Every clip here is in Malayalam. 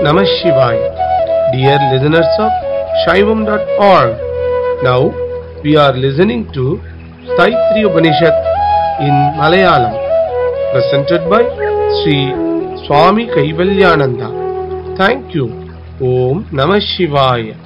Namah Shivaya. Dear listeners of Shaivam.org, now we are listening to Saitri Upanishad in Malayalam, presented by Sri Swami Kaivalyananda. Thank you. Om Namah Shivaya.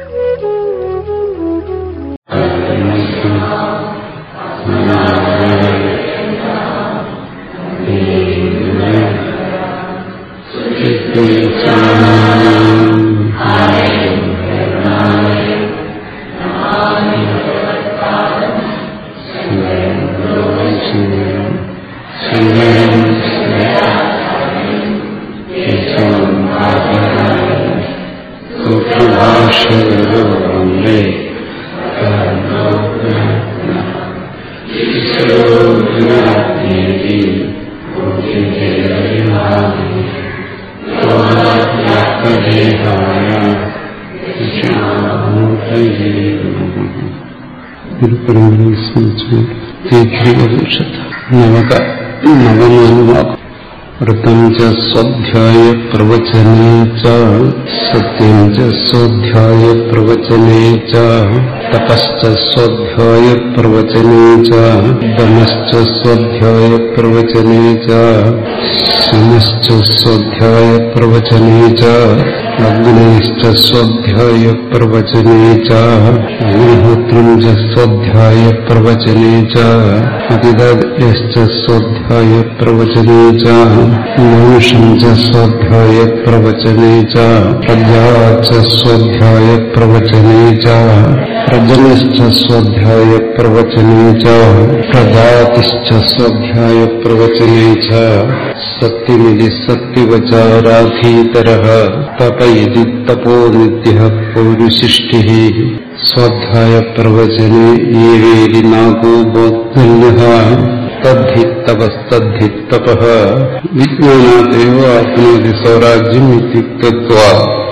ഗുരുപരമ്പരയെ സ്മരിച്ചുകൊണ്ട് ദീർഘോപനിഷത്ത് നവക നവമാനുവാക്കും വൃത്തം ച സ്വാധ്യായ പ്രവചനേ ച സത്യം ച സ്വാധ്യായ പ്രവചനേ ച തപശ്ച സ്വാധ്യായ പ്രവചനേ ച ദമശ്ച സ്വാധ്യായ പ്രവചനേ ച ശമശ്ച സ്വാധ്യായ പ്രവചനേ ച അഗ്നേശ്ച സ്വാധ്യായ പ്രവചനേ ച അഗ്നിഹോത്രം ച സ്വാധ്യായ പ്രവചനേ ച അതിദയശ്ച സ്വാധ്യായ പ്രവചനേ ച മനുഷം ച സ്വാധ്യായ പ്രവചനേ ച പ്രജാ ച സ്വാധ്യായ പ്രവചനേ ച പ്രജനശ്ച സ്വാധ്യായ പ്രവചനേ ച പ്രജാതിശ്ച സ്വാധ്യായ പ്രവചനേ ച സത്യമിതി സത്യവചാരാധീതര തപ ഇതി തപോ നിത്യ പൗരുശിഷ്ടി സ്വാധ്യായ പ്രവചനെ ഏവേരി നാഗോ ബോധന്യ തദ്ധി തപസ്തദ്ധി തപ വിജ്ഞാനാദേവ ആത്മോതി സ്വരാജ്യം ഇത്യുക്തത്വാ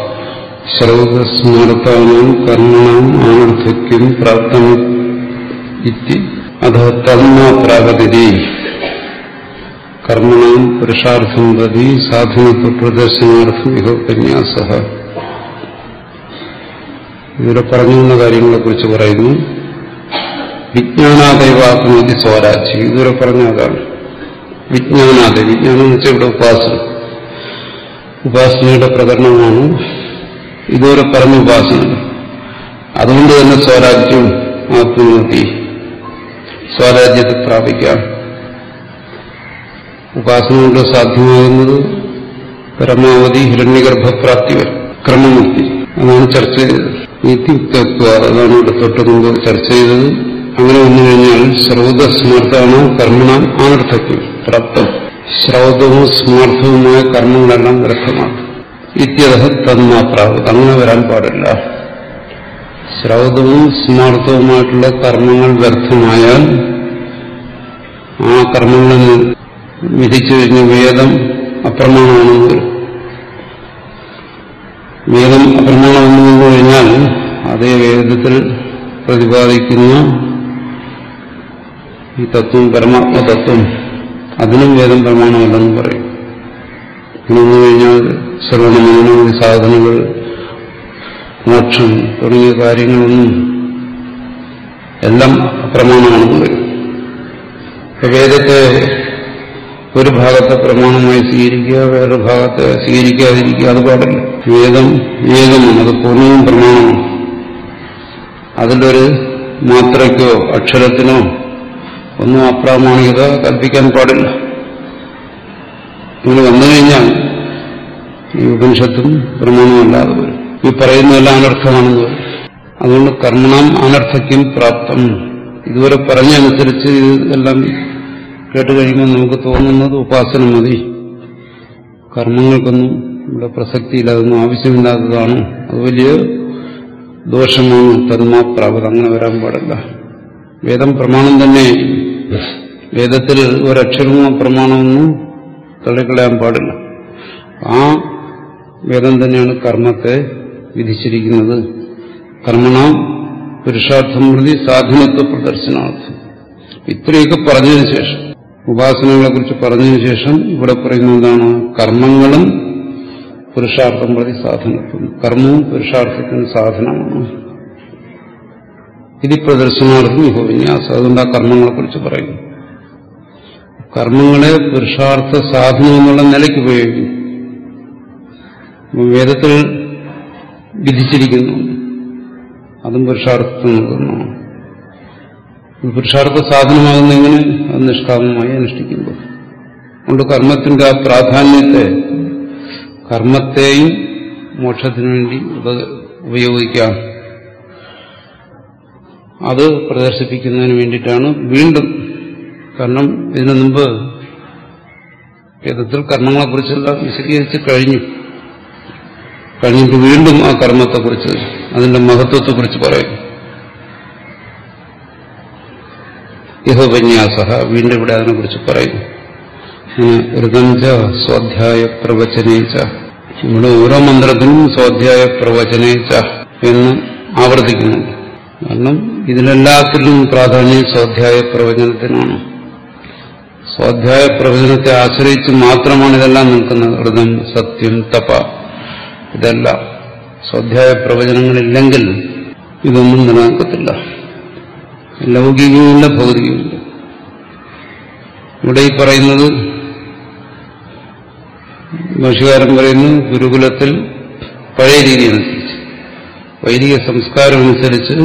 ശ്രൗതസ്മൃതാനാം കർമ്മണാം ആനർത്ഥക്യം പ്രാപ്തം ഇതി അധ തന്മാത്രാഗതി കർമ്മണാം പുരുഷാർത്ഥം പ്രതി സാധനത്വ പ്രദർശനാർത്ഥം ഇഹ ഉപന്യാസ ഇവിടെ പറഞ്ഞുവന്ന കാര്യങ്ങളെ കുറിച്ച് പറയുന്നു വിജ്ഞാനാദൈവാത്മതി സ്വരാജ്യം ഇതുവരെ പറഞ്ഞ അതാണ് വിജ്ഞാനാദ വിജ്ഞാനം എന്ന് വെച്ചാൽ ഇവിടെ ഉപാസന ഉപാസനയുടെ പ്രകടനമാണ് ഇതുവരെ പറഞ്ഞ ഉപാസന അതുകൊണ്ട് തന്നെ സ്വരാജ്യം ആത്മനോതി സ്വരാജ്യത്തെ പ്രാപിക്കാം ഉപാസന കൊണ്ട് സാധ്യമാകുന്നത് പരമാവധി ഹിരണ്യഗർഭപ്രാപ്തി വരും ക്രമമുക്തി അതാണ് ചർച്ച ചെയ്തത് നീതിയുക്തത്വ അതാണ് ഇവിടെ തൊട്ട് മുമ്പ് ചർച്ച ചെയ്തത് അങ്ങനെ വന്നു കഴിഞ്ഞാൽ ശ്രൗതസ്മർത്താണ് കർമ്മണം ആനർത്ഥക്യം പ്രാപ്തം ശ്രൗതവും സ്മാർത്ഥവുമായ കർമ്മങ്ങളെല്ലാം വ്യർത്ഥമാണ് ഇത്യത തന്മാത്രാവത് അങ്ങനെ വരാൻ പാടില്ല ശ്രൗതവും സ്മാർത്ഥവുമായിട്ടുള്ള കർമ്മങ്ങൾ വ്യർത്ഥമായാൽ ആ കർമ്മങ്ങളിൽ വിധിച്ചു കഴിഞ്ഞ വേദം അപ്രമാണമാണെന്ന് വരും വേദം അപ്രമാണമെന്ന് വന്നു കഴിഞ്ഞാൽ അതേ വേദത്തിൽ പ്രതിപാദിക്കുന്ന ഈ തത്വം പരമാത്മതത്വം അതിനും വേദം പ്രമാണമല്ലെന്ന് പറയും അങ്ങനെ വന്നു കഴിഞ്ഞാൽ ശ്രവണമനോധി സാധനങ്ങൾ മോക്ഷം തുടങ്ങിയ കാര്യങ്ങളൊന്നും എല്ലാം അപ്രമാണമാണെന്ന് വരും വേദത്തെ ഒരു ഭാഗത്തെ പ്രമാണമായി സ്വീകരിക്കുക വേറൊരു ഭാഗത്തെ സ്വീകരിക്കാതിരിക്കുക അത് പാടില്ല വേദം വേദമാണ് അത് പൂർണ്ണവും പ്രമാണമാണ് അതിലൊരു മാത്രയ്ക്കോ അക്ഷരത്തിനോ ഒന്നും അപ്രാമാണികത കൽപ്പിക്കാൻ പാടില്ല ഇങ്ങനെ വന്നു കഴിഞ്ഞാൽ ഈ ഉപനിഷത്തും പ്രമാണമല്ലാതെ വരും ഈ പറയുന്നതെല്ലാം അനർത്ഥമാണെന്ന് വരും അതുകൊണ്ട് കർമ്മണം അനർത്ഥയ്ക്കും പ്രാപ്തം ഇതുവരെ പറഞ്ഞനുസരിച്ച് ഇതെല്ലാം കേട്ട് കഴിയുമ്പോൾ നമുക്ക് തോന്നുന്നത് ഉപാസന മതി കർമ്മങ്ങൾക്കൊന്നും ഇവിടെ പ്രസക്തിയില്ല അതൊന്നും ആവശ്യമില്ലാത്തതാണ് അത് വലിയ ദോഷമാണ് തന്മാപ്രാപത് അങ്ങനെ വരാൻ പാടില്ല വേദം പ്രമാണം തന്നെ വേദത്തിൽ ഒരക്ഷരമോ പ്രമാണമൊന്നും തള്ളിക്കളയാൻ പാടില്ല ആ വേദം തന്നെയാണ് കർമ്മത്തെ വിധിച്ചിരിക്കുന്നത് കർമ്മണ പുരുഷാർത്ഥം പ്രതി സാധനത്വ പ്രദർശനാർത്ഥം ഇത്രയൊക്കെ പറഞ്ഞതിന് ശേഷം ഉപാസനകളെ കുറിച്ച് പറഞ്ഞതിന് ശേഷം ഇവിടെ പറയുന്ന എന്താണ് കർമ്മങ്ങളും പുരുഷാർത്ഥം പ്രതി സാധനത്വം കർമ്മവും പുരുഷാർത്ഥത്തിന് സാധനമാണ് ഇത് പ്രദർശനാർത്ഥം വിഭവിന്യാസം അതുകൊണ്ട് ആ കർമ്മങ്ങളെക്കുറിച്ച് പറയുന്നു കർമ്മങ്ങളെ പുരുഷാർത്ഥ സാധനം എന്നുള്ള നിലയ്ക്ക് ഉപയോഗിക്കും വേദത്തിൽ വിധിച്ചിരിക്കുന്നു അതും പുരുഷാർത്ഥത്തിൽ നൽകുന്നതാണ് പുരുഷാർത്ഥ സാധനമാകുന്ന എങ്ങനെ അത് നിഷ്കാമമായി അനുഷ്ഠിക്കുമ്പോൾ അതുകൊണ്ട് കർമ്മത്തിന്റെ ആ പ്രാധാന്യത്തെ കർമ്മത്തെയും മോക്ഷത്തിനു വേണ്ടി ഉപ- ഉപയോഗിക്കാം അത് പ്രദർശിപ്പിക്കുന്നതിന് വേണ്ടിയിട്ടാണ് വീണ്ടും കാരണം ഇതിനു മുമ്പ് വേദത്തിൽ കർമ്മങ്ങളെക്കുറിച്ചെല്ലാം വിശദീകരിച്ച് കഴിഞ്ഞു കഴിഞ്ഞിട്ട് വീണ്ടും ആ കർമ്മത്തെക്കുറിച്ച് അതിന്റെ മഹത്വത്തെക്കുറിച്ച് പറയും യഹോപന്യാസ വീണ്ടും ഇവിടെ അതിനെക്കുറിച്ച് പറയും ഋതഞ്ച സ്വാധ്യായ പ്രവചനേച്ച ഇവിടെ ഓരോ മന്ത്രത്തിനും സ്വാധ്യായ പ്രവചനേച്ച എന്ന് ആവർത്തിക്കുന്നുണ്ട് കാരണം ഇതിലെല്ലാത്തിലും പ്രാധാന്യം സ്വാധ്യായ പ്രവചനത്തിനാണ് സ്വാധ്യായ പ്രവചനത്തെ ആശ്രയിച്ച് മാത്രമാണ് ഇതെല്ലാം നിൽക്കുന്നത് ഹൃദം സത്യം തപ ഇതെല്ലാം സ്വാധ്യായ പ്രവചനങ്ങളില്ലെങ്കിൽ ഇതൊന്നും നിലനിൽക്കത്തില്ല ലൗകികവുമില്ല ഭൗതികവുമില്ല ഇവിടെ ഈ പറയുന്നത് ഭാഷകാരൻ പറയുന്നു ഗുരുകുലത്തിൽ പഴയ രീതി അനുസരിച്ച് വൈദിക സംസ്കാരം അനുസരിച്ച്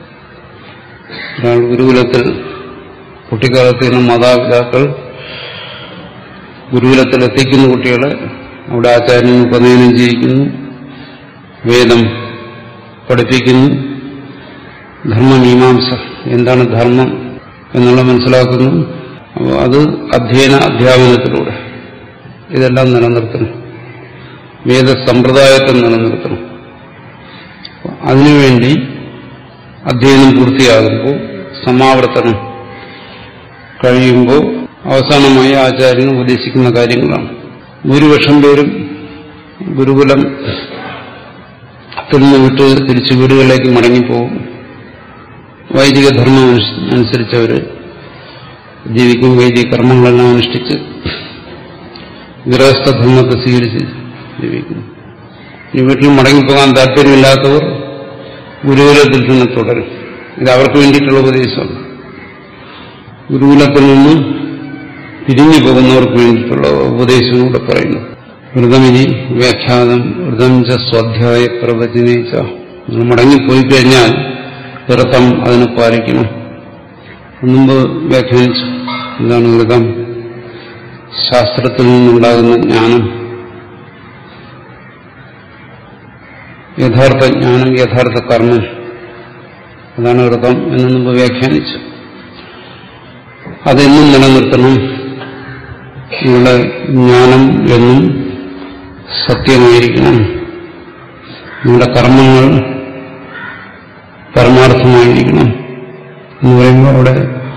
ഒരാൾ ഗുരുകുലത്തിൽ കുട്ടിക്കാലത്ത് നിന്ന് മാതാപിതാക്കൾ ഗുരുകുലത്തിൽ എത്തിക്കുന്ന കുട്ടികളെ അവിടെ ആചാര്യൻ ഉപനയനം ചെയ്യിക്കുന്നു വേദം പഠിപ്പിക്കുന്നു ധർമ്മമീമാംസ എന്താണ് ധർമ്മം എന്നുള്ള മനസ്സിലാക്കുന്നു അപ്പോൾ അത് അധ്യയന അധ്യാപനത്തിലൂടെ ഇതെല്ലാം നിലനിർത്തണം വേദസമ്പ്രദായത്തെ നിലനിർത്തണം അതിനുവേണ്ടി അധ്യയനം പൂർത്തിയാകുമ്പോൾ സമാവർത്തനം കഴിയുമ്പോൾ അവസാനമായി ആചാര്യൻ ഉപദേശിക്കുന്ന കാര്യങ്ങളാണ് ഭൂരിപക്ഷം പേരും ഗുരുകുലം നിന്ന് വിട്ട് തിരിച്ച് വീടുകളിലേക്ക് മടങ്ങിപ്പോകും വൈദിക ധർമ്മം അനുസരിച്ചവർ ജീവിക്കും വൈദിക കർമ്മങ്ങളെല്ലാം അനുഷ്ഠിച്ച് ഗൃഹസ്ഥധർമ്മത്തെ സ്വീകരിച്ച് ജീവിക്കുന്നു ഈ വീട്ടിൽ മടങ്ങിപ്പോകാൻ താല്പര്യമില്ലാത്തവർ ഗുരുകുലത്തിൽ തന്നെ തുടരും ഇത് അവർക്ക് വേണ്ടിയിട്ടുള്ള ഉപദേശമാണ് ഗുരുകുലത്തിൽ നിന്ന് പിരിഞ്ഞു പോകുന്നവർക്ക് വേണ്ടിയിട്ടുള്ള ഉപദേശവും കൂടെ പറയുന്നു വ്രതമിനി വ്യാഖ്യാനം വ്രതം ച സ്വാധ്യായ പ്രവചനേച്ച നിങ്ങൾ മടങ്ങിപ്പോയി കഴിഞ്ഞാൽ വ്രതം അതിനെ പാലിക്കണം മുമ്പ് വ്യാഖ്യാനിച്ചു എന്താണ് വ്രതം ശാസ്ത്രത്തിൽ നിന്നുണ്ടാകുന്ന ജ്ഞാനം യഥാർത്ഥ ജ്ഞാനം യഥാർത്ഥ കർമ്മം അതാണ് വ്രതം എന്ന് മുമ്പ് വ്യാഖ്യാനിച്ചു അതെന്നും നിലനിർത്തണം നിങ്ങളുടെ ജ്ഞാനം എന്നും സത്യമായിരിക്കണം നിങ്ങളുടെ കർമ്മങ്ങൾ പരമാർത്ഥമായിരിക്കണം എന്ന് പറയുമ്പോൾ അവിടെ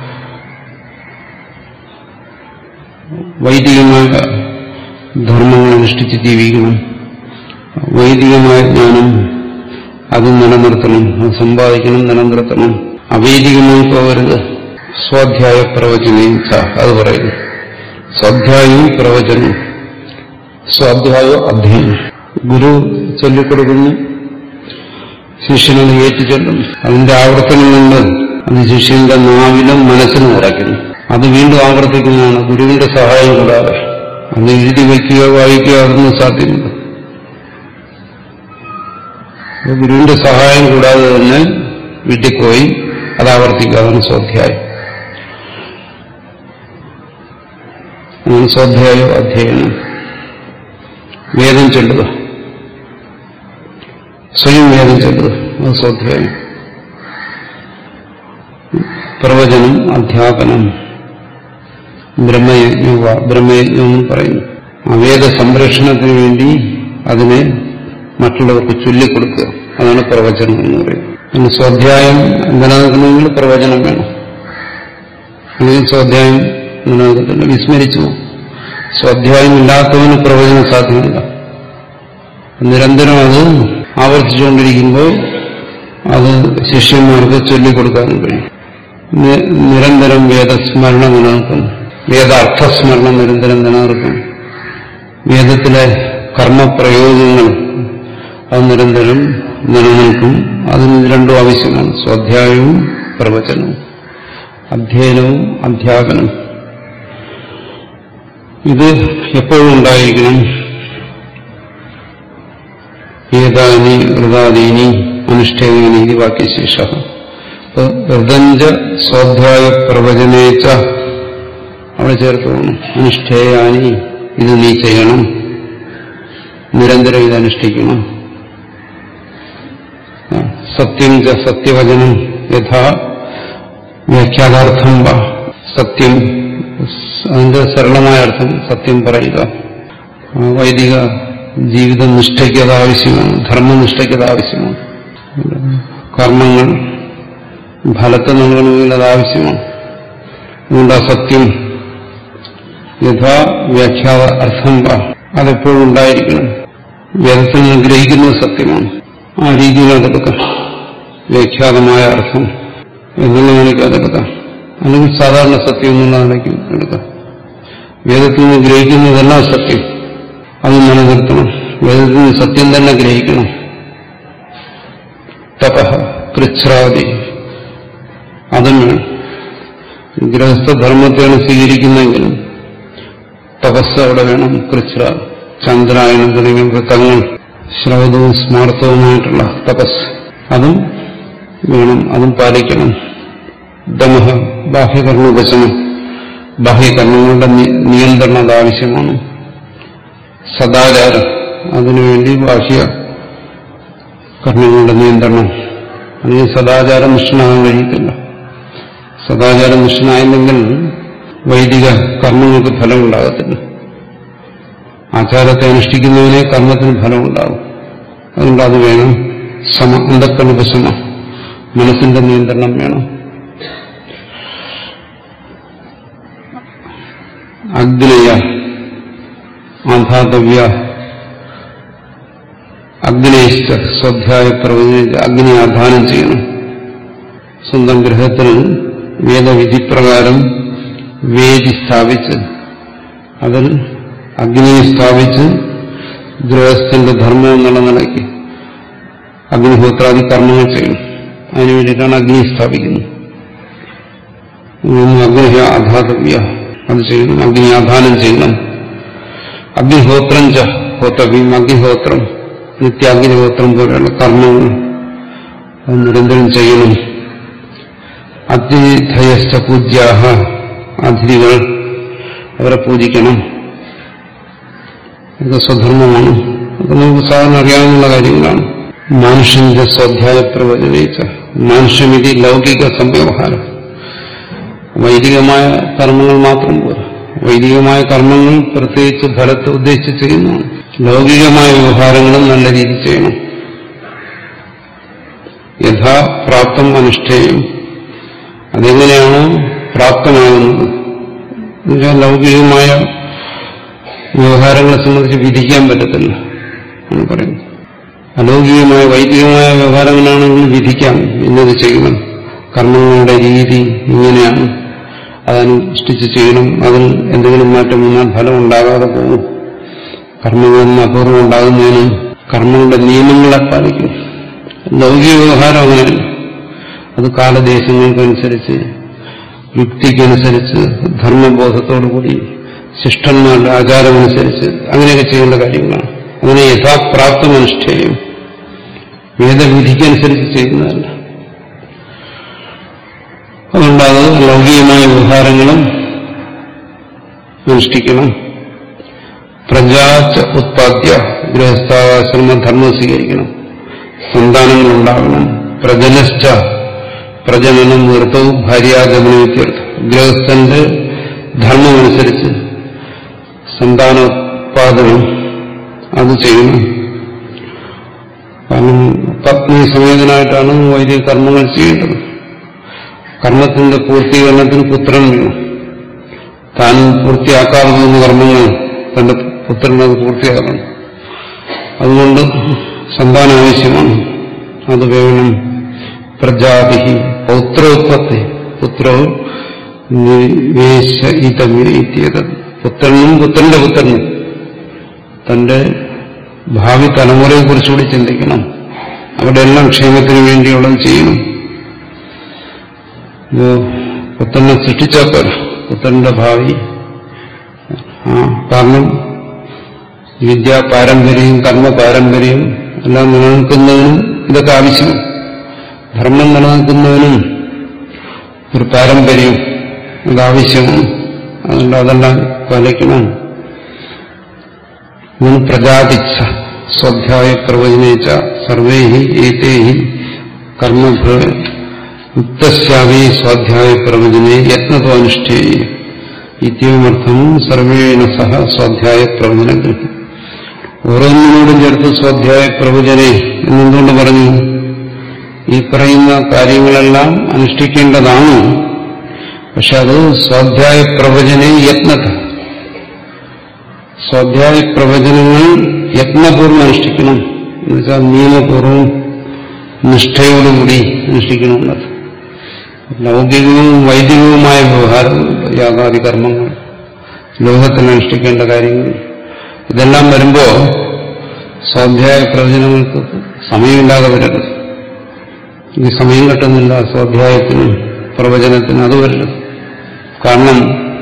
വൈദികമായ ധർമ്മങ്ങൾ അനുഷ്ഠിച്ച് ജീവിക്കണം വൈദികമായ ജ്ഞാനം അത് നിലനിർത്തണം അത് സമ്പാദിക്കണം നിലനിർത്തണം അവൈദികമായി പോകരുത് സ്വാധ്യായ പ്രവചനയും അത് പറയുന്നു സ്വാധ്യായവും പ്രവചനവും സ്വാധ്യായോ അധ്യയനം ഗുരു ചൊല്ലിക്കൊടുക്കുന്നു ശിഷ്യനത് ഏറ്റു ചൊല്ലും അതിന്റെ ആവർത്തനം കൊണ്ട് അത് ശിഷ്യന്റെ നാവിലും മനസ്സിലും ഉറയ്ക്കുന്നു അത് വീണ്ടും ആവർത്തിക്കുന്നതാണ് ഗുരുവിന്റെ സഹായം കൂടാതെ അത് എഴുതി വയ്ക്കുകയോ വായിക്കുകയോ അതൊന്നും സാധ്യമല്ല അപ്പൊ ഗുരുവിന്റെ സഹായം കൂടാതെ തന്നെ വീട്ടിൽ പോയി അത് ആവർത്തിക്കുക അതാണ് സ്വാധ്യായം അതാണ് സ്വാധ്യായോ അധ്യയനം വേദം ചൊല്ലുക സ്വയം വേദം ചൊല്ലുക അത് സ്വാധ്യായം പ്രവചനം അധ്യാപനം ബ്രഹ്മയജ്ഞ ബ്രഹ്മയജ്ഞം എന്ന് പറയുന്നു ആ വേദ സംരക്ഷണത്തിന് വേണ്ടി അതിനെ മറ്റുള്ളവർക്ക് ചൊല്ലിക്കൊടുക്കുക അതാണ് പ്രവചനം എന്ന് പറയുന്നത് പിന്നെ സ്വാധ്യായം നിലനിൽക്കണമെങ്കിൽ പ്രവചനം വേണം അല്ലെങ്കിൽ സ്വാധ്യായം നിലനിൽക്കത്തില്ല വിസ്മരിച്ചു പോകും സ്വാധ്യായം ഇല്ലാത്തവന് പ്രവചനം സാധ്യമല്ല നിരന്തരം അത് ആവർത്തിച്ചുകൊണ്ടിരിക്കുമ്പോൾ അത് ശിഷ്യന്മാർക്ക് ചൊല്ലിക്കൊടുക്കാനും കഴിയും നി- നിരന്തരം വേദസ്മരണ നിലനിൽക്കും വേദാർത്ഥസ്മരണം നിരന്തരം നിലനിർത്തും വേദത്തിലെ കർമ്മപ്രയോഗങ്ങൾ അത് നിരന്തരം നിലനിൽക്കും അതിന് ഇത് രണ്ടും ആവശ്യമാണ് സ്വാധ്യായവും പ്രവചനവും അധ്യയനവും അധ്യാപനവും ഇത് എപ്പോഴും ഉണ്ടായിരിക്കണം ഏതാനി ഹൃദാദീനി അനുഷ്ഠേയാനി ഇത് വാക്യശേഷ ഹൃദഞ്ച സ്വാധ്യായ പ്രവചനേച്ച അവിടെ ചേർത്ത് വേണം അനുഷ്ഠേയാനി ഇത് നീ ചെയ്യണം നിരന്തരം ഇത് അനുഷ്ഠിക്കണം സത്യം ച സത്യവചനം യഥാ വ്യാഖ്യാതാർത്ഥം വ സത്യം അതിന്റെ സരളമായ അർത്ഥം സത്യം പറയുക വൈദിക ജീവിത നിഷ്ഠയ്ക്ക് അത് ആവശ്യമാണ് ധർമ്മനിഷ്ഠയ്ക്ക് അത് ആവശ്യമാണ് കർമ്മങ്ങൾ ഫലത്തെ നൽകണമെങ്കിൽ അത് ആവശ്യമാണ് അതുകൊണ്ട് ആ സത്യം യഥാ വ്യാഖ്യാത അർത്ഥം വ അതെപ്പോഴും ഉണ്ടായിരിക്കണം വേദത്തിൽ നിന്ന് ഗ്രഹിക്കുന്നത് സത്യമാണ് ആ രീതിയിൽ അതെടുക്കാം വ്യാഖ്യാതമായ അർത്ഥം എന്നുള്ള നിലയ്ക്ക് അതെടുക്കാം അല്ലെങ്കിൽ സാധാരണ സത്യം എന്നുള്ള നിലയ്ക്ക് എടുക്കാം വേദത്തിൽ നിന്ന് ഗ്രഹിക്കുന്നതെല്ലാം സത്യം അത് നിലനിർത്തണം വേദത്തിൽ നിന്ന് സത്യം തന്നെ ഗ്രഹിക്കണം തപ പൃച്ഛ്രാതി അതും വേണം ഗൃഹസ്ഥധർമ്മത്തെയാണ് സ്വീകരിക്കുന്നെങ്കിലും തപസ് അവിടെ വേണം കൃച്ഛ്ര ചന്ദ്രായണം തുടങ്ങിയ വൃത്തങ്ങൾ ശ്രൗതവും സ്മാർത്ഥവുമായിട്ടുള്ള തപസ് അതും വേണം അതും പാലിക്കണം ദമഹ ബാഹ്യകർമ്മോപശമം ബാഹ്യകർമ്മങ്ങളുടെ നിയന്ത്രണം അത് ആവശ്യമാണ് സദാചാരം അതിനുവേണ്ടി ബാഹ്യ കർമ്മങ്ങളുടെ നിയന്ത്രണം അല്ലെങ്കിൽ സദാചാരം നിഷ്ഠനാകാൻ കഴിയത്തില്ല സദാചാരം നിഷ്ഠനായില്ലെങ്കിൽ വൈദിക കർമ്മങ്ങൾക്ക് ഫലമുണ്ടാകത്തില്ല ആചാരത്തെ അനുഷ്ഠിക്കുന്നതിനെ കർമ്മത്തിന് ഫലമുണ്ടാകും അതുകൊണ്ട് അത് വേണം സമ അന്ധക്കണുപശമ മനസ്സിന്റെ നിയന്ത്രണം വേണം അഗ്നയ ആധാതവ്യ അഗ്നേഷ്ട സ്വാധ്യായ പ്രവചന അഗ്നി ആധാനം ചെയ്യണം സ്വന്തം ഗൃഹത്തിൽ വേദവിധിപ്രകാരം വേദി സ്ഥാപിച്ച് അതിൽ അഗ്നിയെ സ്ഥാപിച്ച് ഗൃഹസ്ഥന്റെ ധർമ്മം എന്നുള്ള നിലയ്ക്ക് അഗ്നിഹോത്രാദി കർമ്മങ്ങൾ ചെയ്യണം അതിനു വേണ്ടിയിട്ടാണ് അഗ്നി സ്ഥാപിക്കുന്നത് അഗ്നി ആധാതവ്യ അത് ചെയ്യണം അഗ്നി ആധാനം ചെയ്യണം അഗ്നിഹോത്രം ച ഹോത്തവ്യം അഗ്നിഹോത്രം നിത്യാഗ്നിഹോത്രം പോലെയുള്ള കർമ്മങ്ങൾ അത് നിരന്തരം ചെയ്യണം അതിഥയസ്ഥ പൂജ്യാഹ അതിഥികൾ അവരെ പൂജിക്കണം ഇത് സ്വധർമ്മമാണ് അത് നമുക്ക് സാധാരണ അറിയാവുന്ന കാര്യങ്ങളാണ് മാനുഷ്യന്റെ സ്വാധ്യായ പ്രവചനയിച്ച മാനുഷ്യമിതി ലൗകിക സംവ്യവഹാരം വൈദികമായ കർമ്മങ്ങൾ മാത്രം പോരാ വൈദികമായ കർമ്മങ്ങൾ പ്രത്യേകിച്ച് ഫലത്തെ ഉദ്ദേശിച്ച് ചെയ്യുന്നതാണ് ലൗകികമായ വ്യവഹാരങ്ങളും നല്ല രീതിയിൽ ചെയ്യണം യഥാ പ്രാപ്തം അനുഷ്ഠേയം അതെങ്ങനെയാണോ പ്രാപ്തമാകുന്നത് എന്നുവെച്ചാൽ ലൗകികമായ വ്യവഹാരങ്ങളെ സംബന്ധിച്ച് വിധിക്കാൻ പറ്റത്തില്ല എന്ന് പറയുന്നു അലൗകികമായ വൈദികമായ വ്യവഹാരങ്ങളാണെങ്കിൽ വിധിക്കാം ഇന്നത് ചെയ്യണം കർമ്മങ്ങളുടെ രീതി ഇങ്ങനെയാണ് അതനുഷ്ഠിച്ച് ചെയ്യണം അതിൽ എന്തെങ്കിലും മാറ്റം വന്നാൽ ഫലം ഉണ്ടാകാതെ പോകും കർമ്മങ്ങളിൽ നിന്ന് അപൂർവം ഉണ്ടാകുന്നതിന് കർമ്മങ്ങളുടെ നിയമങ്ങളെ പാലിക്കും ലൗകിക വ്യവഹാരം അങ്ങനെയല്ല അത് കാലദേശങ്ങൾക്കനുസരിച്ച് യുക്തിക്കനുസരിച്ച് ധർമ്മബോധത്തോടുകൂടി ശിഷ്ടന്മാരുടെ ആചാരമനുസരിച്ച് അങ്ങനെയൊക്കെ ചെയ്യേണ്ട കാര്യങ്ങളാണ് അതിനെ യഥാപ്രാപ്തം അനുഷ്ഠേയം വേദവിധിക്കനുസരിച്ച് ചെയ്യുന്നതല്ല അതുകൊണ്ട് അത് ലൗകികമായ വ്യവഹാരങ്ങളും അനുഷ്ഠിക്കണം പ്രജാച്ച ഉത്പാദ്യ ഗൃഹസ്ഥാശ്രമ ധർമ്മം സ്വീകരിക്കണം സന്താനങ്ങൾ ഉണ്ടാകണം പ്രജനശ്ച പ്രജനനം വൃത്തവും ഭാര്യാഗമനം ഇത്യർത്ഥം ഗൃഹസ്ഥന്റെ ധർമ്മമനുസരിച്ച് സന്താനോത്പാദനം അത് ചെയ്യണം കാരണം പത്നി സമേതനായിട്ടാണ് വൈദിക കർമ്മങ്ങൾ ചെയ്യേണ്ടത് കർമ്മത്തിന്റെ പൂർത്തീകരണത്തിന് പുത്രൻ വേണം താൻ പൂർത്തിയാക്കാതെ പോകുന്ന കർമ്മങ്ങൾ തന്റെ പുത്രനത് പൂർത്തിയാക്കണം അതുകൊണ്ട് സന്താനം ആവശ്യമാണ് അത് വേണം പ്രജാതി പൗത്രോത്പത്തി പുത്രവും നിവേശയിതമ്യത് പുത്രനും പുത്രന്റെ പുത്രനും തന്റെ ഭാവി തലമുറയെ കുറിച്ചുകൂടി ചിന്തിക്കണം അവിടെ എല്ലാം ക്ഷേമത്തിന് വേണ്ടിയുള്ളത് ചെയ്യണം ഇപ്പോ പുത്രനെ സൃഷ്ടിച്ചാൽ പോരാ പുത്രന്റെ ഭാവി ആ കാരണം വിദ്യാ പാരമ്പര്യവും കർമ്മ പാരമ്പര്യവും എല്ലാം നിലനിൽക്കുന്നതിനും ഇതൊക്കെ ആവശ്യം ധർമ്മം നിലനിൽക്കുന്നതിനും ഒരു പാരമ്പര്യം അതാവശ്യമാണ് അതുകൊണ്ട് അതെല്ലാം പാലിക്കണം മുൻ പ്രജാതിച്ഛ സ്വാധ്യായ പ്രവചനേച്ച സർവേ ഏതേ കർമ്മഭ്ര യുക്തശ്യാവി സ്വാധ്യായ പ്രവചനെ യത്നതോ അനുഷ്ഠേയ ഇത്യവുമർത്ഥം സർവേണ സഹ സ്വാധ്യായ പ്രവചനം ഓരോന്നിനോടും ചേർത്ത് സ്വാധ്യായ പ്രവചനെ എന്നെന്തുകൊണ്ട് പറഞ്ഞു ഈ പറയുന്ന കാര്യങ്ങളെല്ലാം അനുഷ്ഠിക്കേണ്ടതാണ് പക്ഷെ അത് സ്വാധ്യായ പ്രവചനെ യത്നത സ്വാധ്യായ പ്രവചനങ്ങൾ യത്നപൂർവ്വം അനുഷ്ഠിക്കണം എന്നുവെച്ചാൽ നിയമപൂർവ്വം നിഷ്ഠയോടുകൂടി അനുഷ്ഠിക്കണമെന്നത് ലൗകികവും വൈദികവുമായ വ്യവഹാരം യാഗാദി കർമ്മങ്ങൾ ലോകത്തിൽ അനുഷ്ഠിക്കേണ്ട കാര്യങ്ങൾ ഇതെല്ലാം വരുമ്പോൾ സ്വാധ്യായ പ്രവചനങ്ങൾക്ക് സമയമില്ലാതെ വരരുത് ഇനി സമയം കിട്ടുന്നില്ല സ്വാധ്യായത്തിനും പ്രവചനത്തിനും അത് വരരുത് കാരണം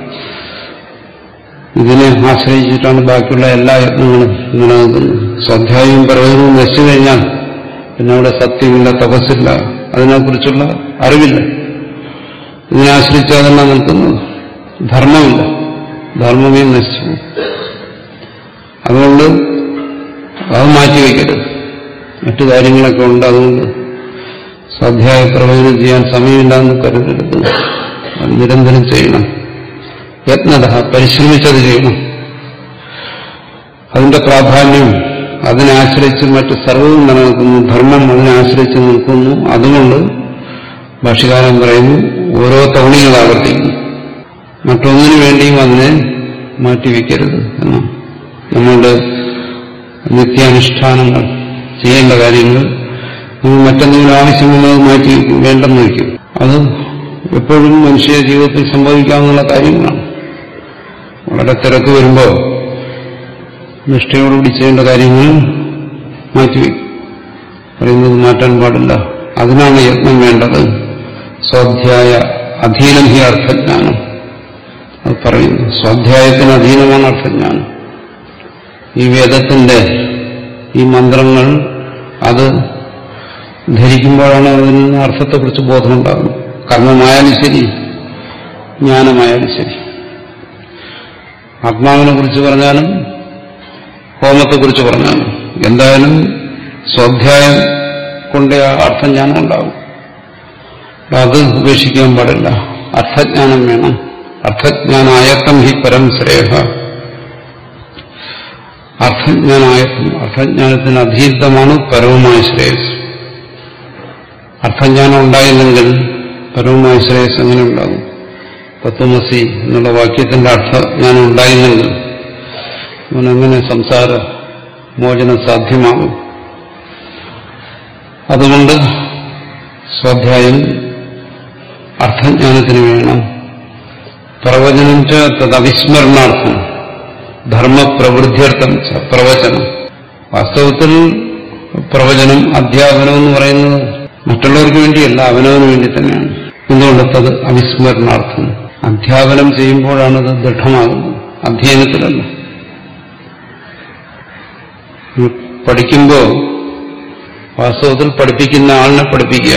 ഇതിനെ ആശ്രയിച്ചിട്ടാണ് ബാക്കിയുള്ള എല്ലാ യത്നങ്ങളും നിലനിൽക്കുന്നത് സ്വാധ്യായവും പ്രവചനവും നശിച്ചു കഴിഞ്ഞാൽ പിന്നെ അവിടെ സത്യമില്ല തപസ്സില്ല അതിനെക്കുറിച്ചുള്ള അറിവില്ല ഇതിനെ ആശ്രയിച്ചാതെല്ലാം നിൽക്കുന്നത് ധർമ്മമില്ല ധർമ്മമേ നശിച്ചു പോകും. അതുകൊണ്ട് അത് മാറ്റിവെക്കരുത് മറ്റു കാര്യങ്ങളൊക്കെ ഉണ്ട് അതുകൊണ്ട് സ്വാധ്യായ പ്രവചനം ചെയ്യാൻ സമയമില്ലാന്ന് കരുതരുത് അത് നിരന്തരം ചെയ്യണം യത്നത പരിശ്രമിച്ചത് ചെയ്യണം അതിന്റെ പ്രാധാന്യം അതിനെ ആശ്രയിച്ച് മറ്റ് സർവവും നിലനിൽക്കുന്നു ധർമ്മം അതിനെ ആശ്രയിച്ച് നിൽക്കുന്നു അതുകൊണ്ട് ഭാഷകാരൻ പറയുന്നു ഓരോ തവണയും ആവർത്തിക്കുന്നു മറ്റൊന്നിനു വേണ്ടിയും അതിനെ മാറ്റിവെക്കരുത് എന്ന് നമ്മളുടെ നിത്യാനുഷ്ഠാനങ്ങൾ ചെയ്യേണ്ട കാര്യങ്ങൾ നമ്മൾ മറ്റെന്തെങ്കിലും ആവശ്യമുള്ളത് മാറ്റി വേണ്ടെന്ന് വയ്ക്കും അത് എപ്പോഴും മനുഷ്യ ജീവിതത്തിൽ സംഭവിക്കാവുന്ന കാര്യങ്ങളാണ് വളരെ തിരക്ക് വരുമ്പോൾ നിഷ്ഠയോടുകൂടി ചെയ്യേണ്ട കാര്യങ്ങൾ മാറ്റിവെക്കും പറയുന്നത് മാറ്റാൻ പാടില്ല അതിനാണ് യത്നം വേണ്ടത് സ്വാധ്യായ അധീനം ഹി അർത്ഥജ്ഞാനം അത് പറയുന്നു സ്വാധ്യായത്തിന് അധീനമാണ് അർത്ഥജ്ഞാനം ഈ വേദത്തിന്റെ ഈ മന്ത്രങ്ങൾ അത് ധരിക്കുമ്പോഴാണ് അതിന് അർത്ഥത്തെക്കുറിച്ച് ബോധമുണ്ടാകുന്നത് കർമ്മമായാലും ശരി ജ്ഞാനമായാലും ശരി ആത്മാവിനെ കുറിച്ച് പറഞ്ഞാലും ഹോമത്തെക്കുറിച്ച് പറഞ്ഞാലും എന്തായാലും സ്വാധ്യായം കൊണ്ട് ആ അർത്ഥജ്ഞാനം ഉണ്ടാകും അത് ഉപേക്ഷിക്കാൻ പാടില്ല അർത്ഥജ്ഞാനം വേണം അർത്ഥജ്ഞാനായത്തം ഹി പരം ശ്രേഹ അർത്ഥജ്ഞാനായത്തം അർത്ഥജ്ഞാനത്തിന് അധീതമാണ് പരവുമായ ശ്രേയസ് അർത്ഥജ്ഞാനം ഉണ്ടായില്ലെങ്കിൽ പരവുമായ ശ്രേയസ് എങ്ങനെ ഉണ്ടാകും തത്വമസി എന്നുള്ള വാക്യത്തിന്റെ അർത്ഥജ്ഞാനം ഉണ്ടായില്ലെങ്കിൽ അവനെങ്ങനെ സംസാര മോചനം സാധ്യമാകും അതുകൊണ്ട് സ്വാധ്യായം അർത്ഥജ്ഞാനത്തിന് വേണം പ്രവചനം ച തദവിസ്മരണാർത്ഥം ധർമ്മപ്രവൃദ്ധ്യർത്ഥം ച പ്രവചനം വാസ്തവത്തിൽ പ്രവചനം അധ്യാപനം എന്ന് പറയുന്നത് മറ്റുള്ളവർക്ക് വേണ്ടിയല്ല അവനവന് വേണ്ടി തന്നെയാണ് എന്തുകൊണ്ട് തത് അവിസ്മരണാർത്ഥം അധ്യാപനം ചെയ്യുമ്പോഴാണത് ദൃഢമാകുന്നത് അധ്യയനത്തിലല്ല പഠിക്കുമ്പോൾ വാസ്തവത്തിൽ പഠിപ്പിക്കുന്ന ആളിനെ പഠിപ്പിക്കുക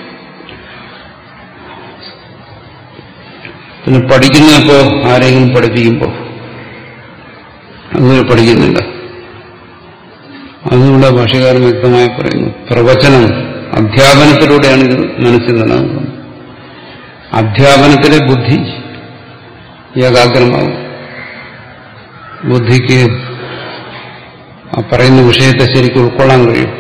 പിന്നെ പഠിക്കുന്നപ്പോ ആരെങ്കിലും പഠിപ്പിക്കുമ്പോൾ അതുവരെ പഠിക്കുന്നില്ല അതുകൂടെ ഭാഷകാരൻ വ്യക്തമായി പറയുന്നു പ്രവചനം അധ്യാപനത്തിലൂടെയാണ് ഇത് മനസ്സിൽ നിലനിൽക്കുന്നത് അധ്യാപനത്തിലെ ബുദ്ധി ഏകാഗ്രമാകും ബുദ്ധിക്ക് ആ പറയുന്ന വിഷയത്തെ ശരിക്കും ഉൾക്കൊള്ളാൻ കഴിയും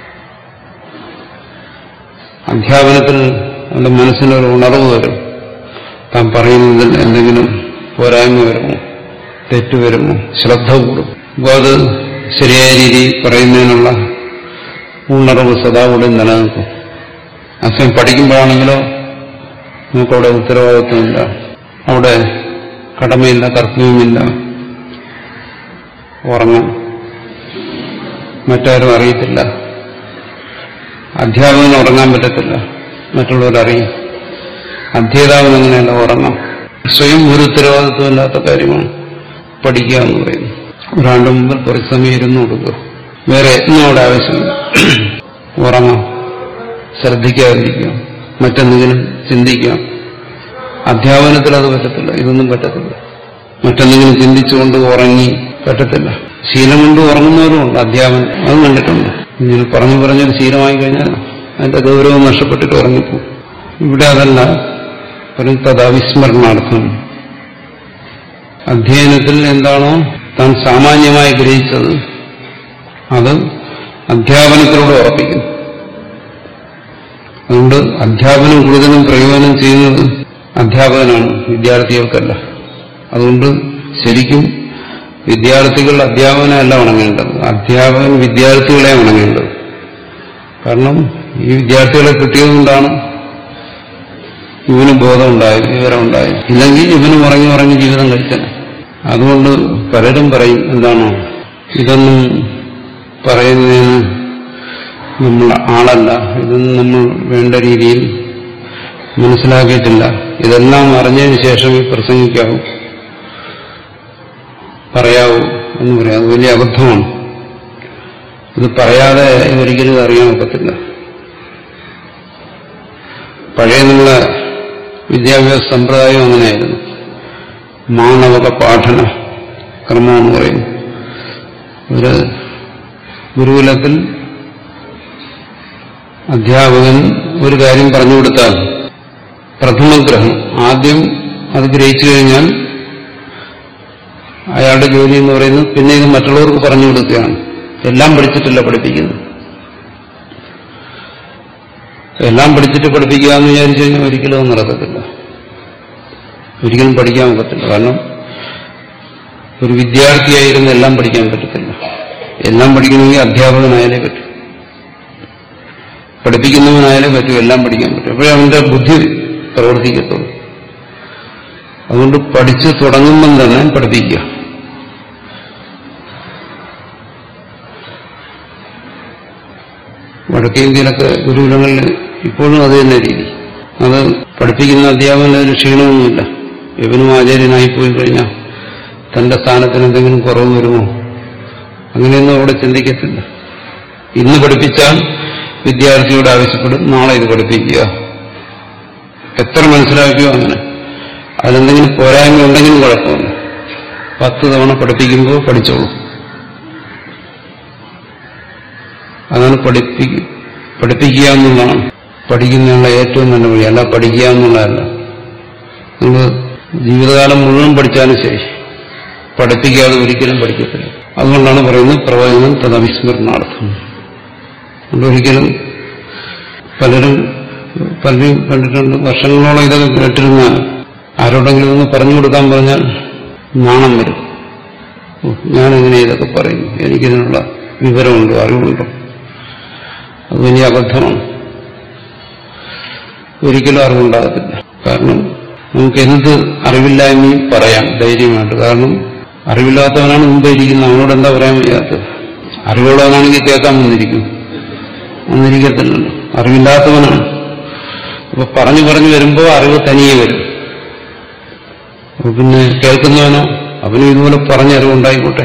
അധ്യാപനത്തിൽ അവന്റെ മനസ്സിനൊരു ഉണർവ് വരും താൻ പറയുന്നതിൽ എന്തെങ്കിലും പോരായ്മ വരുമോ തെറ്റ് വരുമോ ശ്രദ്ധ കൂടും അപ്പോൾ അത് ശരിയായ രീതിയിൽ പറയുന്നതിനുള്ള ഉണർവ് സദാ കൂടെ നിലനിൽക്കും അസമയം പഠിക്കുമ്പോഴാണെങ്കിലോ നമുക്കവിടെ ഉത്തരവാദിത്വമില്ല അവിടെ കടമയില്ല കർത്തവ്യമില്ല ഉറങ്ങാം മറ്റാരും അറിയത്തില്ല അധ്യാപകന് ഉറങ്ങാൻ പറ്റത്തില്ല മറ്റുള്ളവരറിയും അധ്യേതാവിന് അങ്ങനെയല്ല ഉറങ്ങാം സ്വയം ഒരു ഉത്തരവാദിത്വമില്ലാത്ത കാര്യമാണ് പഠിക്കുക എന്ന് പറയുന്നത് ഒരാണ്ട് മുമ്പിൽ കുറച്ച് സമയം ഇരുന്ന് കൊടുക്കുക വേറെ യത്നം അവിടെ ആവശ്യമില്ല ഉറങ്ങാം ശ്രദ്ധിക്കാതിരിക്കാം മറ്റെന്തെങ്കിലും ചിന്തിക്കാം അധ്യാപനത്തിൽ അത് പറ്റത്തില്ല ഇതൊന്നും പറ്റത്തില്ല മറ്റെന്തെങ്കിലും ചിന്തിച്ചുകൊണ്ട് ഉറങ്ങി പറ്റത്തില്ല ശീലം കൊണ്ട് ഉറങ്ങുന്നവരുമുണ്ട് അധ്യാപനം അതും കണ്ടിട്ടുണ്ട് ഇങ്ങനെ പറഞ്ഞു പറഞ്ഞൊരു ശീലമായി കഴിഞ്ഞാൽ അതിന്റെ ഗൗരവം നഷ്ടപ്പെട്ടിട്ട് ഉറങ്ങിപ്പോകും ഇവിടെ അതല്ല ഒരു തഥാവിസ്മരണാർത്ഥം അധ്യയനത്തിൽ എന്താണോ താൻ സാമാന്യമായി ഗ്രഹിച്ചത് അത് അധ്യാപനത്തിലൂടെ ഉറപ്പിക്കുന്നു അതുകൊണ്ട് അധ്യാപനം കൂടുതലും പ്രയോജനം ചെയ്യുന്നത് അധ്യാപകനാണ് വിദ്യാർത്ഥികൾക്കല്ല അതുകൊണ്ട് ശരിക്കും വിദ്യാർത്ഥികൾ അധ്യാപനമല്ല വണങ്ങേണ്ടത് അധ്യാപകൻ വിദ്യാർത്ഥികളെ വണങ്ങേണ്ടത് കാരണം ഈ വിദ്യാർത്ഥികളെ കിട്ടിയതുകൊണ്ടാണ് ഇവന് ബോധമുണ്ടായത് വിവരമുണ്ടായത് ഇല്ലെങ്കിൽ ഇവന് ഉറങ്ങി ഉറങ്ങി ജീവിതം കഴിക്കണം അതുകൊണ്ട് പലരും പറയും എന്താണോ ഇതൊന്നും പറയുന്നതിന് നമ്മൾ ആളല്ല ഇതൊന്നും നമ്മൾ വേണ്ട രീതിയിൽ മനസ്സിലാക്കിയിട്ടില്ല ഇതെല്ലാം അറിഞ്ഞതിന് ശേഷം ഈ പ്രസംഗിക്കാവൂ പറയാവൂ എന്ന് പറയാം അത് വലിയ അബദ്ധമാണ് ഇത് പറയാതെ ഇതൊരിക്കലും ഇത് അറിയാൻ ഒക്കത്തില്ല പഴയ നമ്മളെ വിദ്യാഭ്യാസ സമ്പ്രദായം അങ്ങനെയായിരുന്നു മാണവക പാഠന ക്രമം എന്ന് പറയും ഒരു ഗുരുകുലത്തിൽ അധ്യാപകൻ ഒരു കാര്യം പറഞ്ഞു കൊടുത്താൽ പ്രഥമഗ്രഹം ആദ്യം അത് ഗ്രഹിച്ചു കഴിഞ്ഞാൽ അയാളുടെ ജോലി എന്ന് പറയുന്നത് പിന്നെ ഇത് മറ്റുള്ളവർക്ക് പറഞ്ഞു കൊടുക്കുകയാണ് എല്ലാം പഠിച്ചിട്ടില്ല പഠിപ്പിക്കുന്നത് എല്ലാം പഠിച്ചിട്ട് പഠിപ്പിക്കുക എന്ന് വിചാരിച്ചു കഴിഞ്ഞാൽ ഒരിക്കലും അത് നടക്കത്തില്ല ഒരിക്കലും പഠിക്കാൻ ഒക്കത്തില്ല കാരണം ഒരു വിദ്യാർത്ഥിയായിരുന്ന എല്ലാം പഠിക്കാൻ പറ്റത്തില്ല എല്ലാം പഠിക്കണമെങ്കിൽ അധ്യാപകനായാലേ പറ്റൂ പഠിപ്പിക്കുന്നവനായാലേ പറ്റൂ എല്ലാം പഠിക്കാൻ പറ്റും അപ്പോഴേ അവന്റെ ബുദ്ധി പ്രവർത്തിക്കത്തുള്ളൂ അതുകൊണ്ട് പഠിച്ചു തുടങ്ങുമ്പം തന്നെ പഠിപ്പിക്കുക വടക്കേ ഇന്ത്യയിലൊക്കെ ഗുരുകുലങ്ങളിൽ ഇപ്പോഴും അത് തന്നെ രീതി അത് പഠിപ്പിക്കുന്ന അധ്യാപകന് ഒരു ക്ഷീണമൊന്നുമില്ല ഇവനും ആചാര്യനായി പോയി കഴിഞ്ഞാൽ തന്റെ സ്ഥാനത്തിന് എന്തെങ്കിലും കുറവ് വരുമോ അങ്ങനെയൊന്നും അവിടെ ചിന്തിക്കത്തില്ല ഇന്ന് പഠിപ്പിച്ചാൽ വിദ്യാർത്ഥിയോട് ആവശ്യപ്പെടും നാളെ ഇത് പഠിപ്പിക്കുക എത്ര മനസ്സിലാക്കിയോ അങ്ങനെ അതിലെന്തെങ്കിലും പോരായ്മ ഉണ്ടെങ്കിലും കുഴപ്പമില്ല പത്ത് തവണ പഠിപ്പിക്കുമ്പോൾ പഠിച്ചോളൂ അതാണ് പഠിപ്പി പഠിപ്പിക്കുക എന്നുള്ളതാണ് പഠിക്കുന്നതിനുള്ള ഏറ്റവും നല്ല വഴി അല്ല പഠിക്കുക എന്നുള്ളതല്ല നിങ്ങൾ ജീവിതകാലം മുഴുവൻ പഠിച്ചാലും ശരി പഠിപ്പിക്കാതെ ഒരിക്കലും പഠിക്കത്തില്ല അതുകൊണ്ടാണ് പറയുന്നത് പ്രവചനം തദവിസ്മരണാർത്ഥം അതുകൊണ്ട് ഒരിക്കലും പലരും പലരും കണ്ടിട്ടുണ്ട് വർഷങ്ങളോളം ഇതൊക്കെ കേട്ടിരുന്ന ആരോടെങ്കിലും ഒന്ന് പറഞ്ഞു കൊടുക്കാൻ പറഞ്ഞാൽ നാണം വരും ഓ, ഞാനെങ്ങനെ ഇതൊക്കെ പറയും എനിക്കിതിനുള്ള വിവരമുണ്ടോ അറിവുണ്ടോ അത് വലിയ അബദ്ധമാണ് ഒരിക്കലും അറിവുണ്ടാകത്തില്ല കാരണം നമുക്ക് എന്ത് അറിവില്ലായ്മയും പറയാം ധൈര്യമായിട്ട് കാരണം അറിവില്ലാത്തവനാണ് മുമ്പേ ഇരിക്കുന്നത് അവനോട് എന്താ പറയാൻ വയ്യാത്തത് അറിവുള്ളവനാണെങ്കിൽ കേൾക്കാൻ വന്നിരിക്കും വന്നിരിക്കത്തില്ലല്ലോ അറിവില്ലാത്തവനാണ് അപ്പൊ പറഞ്ഞു പറഞ്ഞു വരുമ്പോൾ അറിവ് തനിയെ വരും അപ്പൊ പിന്നെ കേൾക്കുന്നവനോ അവനും ഇതുപോലെ പറഞ്ഞ അറിവുണ്ടായിക്കോട്ടെ